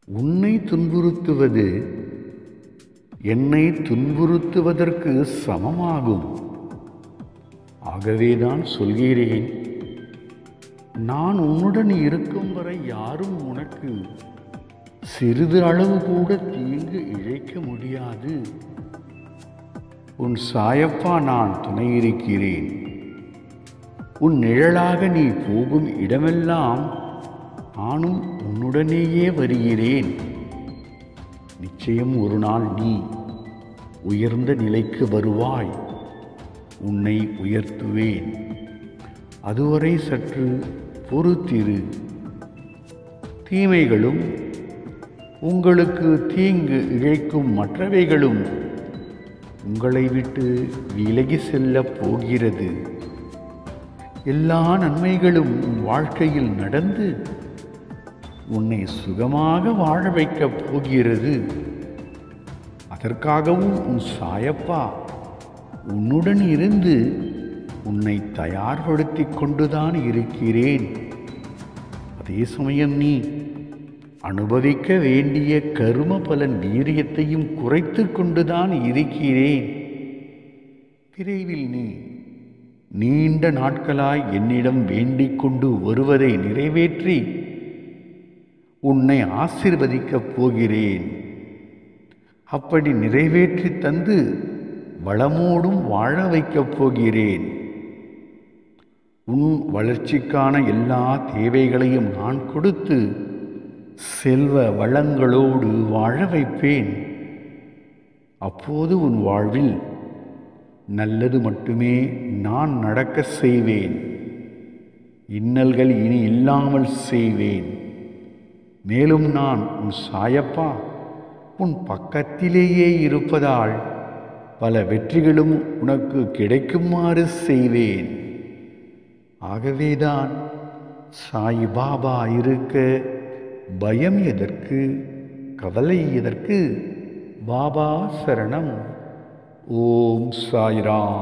உன்னை துன்புறுத்துவது என்னை துன்புறுத்துவதற்கு சமமாகும் ஆகவேதான் சொல்கிறேன் நான் உன்னுடன் இருக்கும் வரை யாரும் உனக்கு சிறிது அளவு கூட தீங்கு இழைக்க முடியாது உன் சாயப்பா நான் துணை இருக்கிறேன் உன் நிழலாக நீ போகும் இடமெல்லாம் நானும் உன்னுடனேயே வருகிறேன் நிச்சயம் ஒரு நாள் நீ உயர்ந்த நிலைக்கு வருவாய் உன்னை உயர்த்துவேன் அதுவரை சற்று பொறுத்திரு தீமைகளும் உங்களுக்கு தீங்கு இழைக்கும் மற்றவைகளும் உங்களை விட்டு விலகி செல்லப் போகிறது எல்லா நன்மைகளும் உன் வாழ்க்கையில் நடந்து உன்னை சுகமாக வாழ வைக்கப் போகிறது அதற்காகவும் உன் சாயப்பா உன்னுடன் இருந்து உன்னை தயார்படுத்தி கொண்டுதான் இருக்கிறேன் அதே சமயம் நீ அனுபவிக்க வேண்டிய கரும பலன் வீரியத்தையும் குறைத்து கொண்டுதான் இருக்கிறேன் விரைவில் நீ நீண்ட நாட்களாய் என்னிடம் வேண்டிக் கொண்டு வருவதை நிறைவேற்றி உன்னை ஆசிர்வதிக்கப் போகிறேன் அப்படி நிறைவேற்றி தந்து வளமோடும் வாழ வைக்கப் போகிறேன் உன் வளர்ச்சிக்கான எல்லா தேவைகளையும் நான் கொடுத்து செல்வ வளங்களோடு வாழ வைப்பேன் அப்போது உன் வாழ்வில் நல்லது மட்டுமே நான் நடக்க செய்வேன் இன்னல்கள் இனி இல்லாமல் செய்வேன் மேலும் நான் உன் சாயப்பா உன் பக்கத்திலேயே இருப்பதால் பல வெற்றிகளும் உனக்கு கிடைக்குமாறு செய்வேன் ஆகவேதான் சாய் பாபா இருக்க பயம் எதற்கு கவலை எதற்கு பாபா சரணம் ஓம் சாய்ராம்